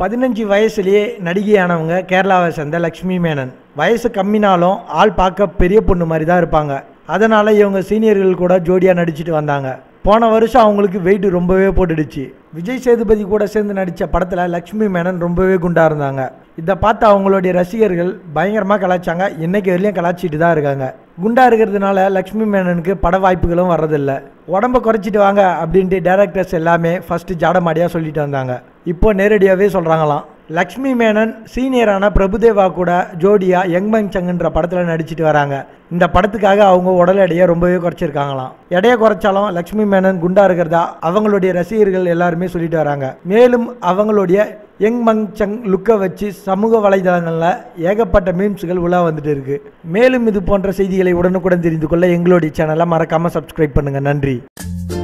பதினஞ்சு வயசுலேயே நடிகையானவங்க கேரளாவை சேர்ந்த லக்ஷ்மி மேனன் வயசு கம்மினாலும் ஆள் பார்க்க பெரிய பொண்ணு மாதிரி தான் இருப்பாங்க அதனால் இவங்க சீனியர்கள் கூட ஜோடியாக நடிச்சிட்டு வந்தாங்க போன வருஷம் அவங்களுக்கு வெயிட் ரொம்பவே போட்டுடுச்சு விஜய் சேதுபதி கூட சேர்ந்து நடித்த படத்தில் லக்ஷ்மி மேனன் ரொம்பவே குண்டாக இருந்தாங்க இதை பார்த்து அவங்களுடைய ரசிகர்கள் பயங்கரமாக கலாய்ச்சாங்க இன்னைக்கு வரையிலும் கலாய்ச்சிட்டு தான் இருக்காங்க குண்டா இருக்கிறதுனால லக்ஷ்மி மேனனுக்கு பட வாய்ப்புகளும் வர்றதில்ல உடம்ப குறைச்சிட்டு வாங்க அப்படின்ட்டு டேரக்டர்ஸ் எல்லாமே ஃபஸ்ட்டு ஜாடமாடியாக சொல்லிட்டு வந்தாங்க இப்போ நேரடியாகவே சொல்கிறாங்களாம் லக்ஷ்மி மேனன் சீனியரான பிரபுதேவா கூட ஜோடியா யங் மங் சங்குன்ற படத்தில் நடிச்சிட்டு வராங்க இந்த படத்துக்காக அவங்க உடல் எடையை ரொம்பவே குறைச்சிருக்காங்களாம் எடையை குறைச்சாலும் லக்ஷ்மி மேனன் குண்டா இருக்கிறதா அவங்களுடைய ரசிகர்கள் எல்லாருமே சொல்லிட்டு வராங்க மேலும் அவங்களுடைய யங் மங் சங் லுக்கை வச்சு சமூக வலைதளங்களில் ஏகப்பட்ட மீம்ஸுகள் உலா வந்துட்டு இருக்கு மேலும் இது போன்ற செய்திகளை உடனுக்குடன் தெரிந்து கொள்ள எங்களுடைய சேனலை மறக்காமல் சப்ஸ்கிரைப் பண்ணுங்கள் நன்றி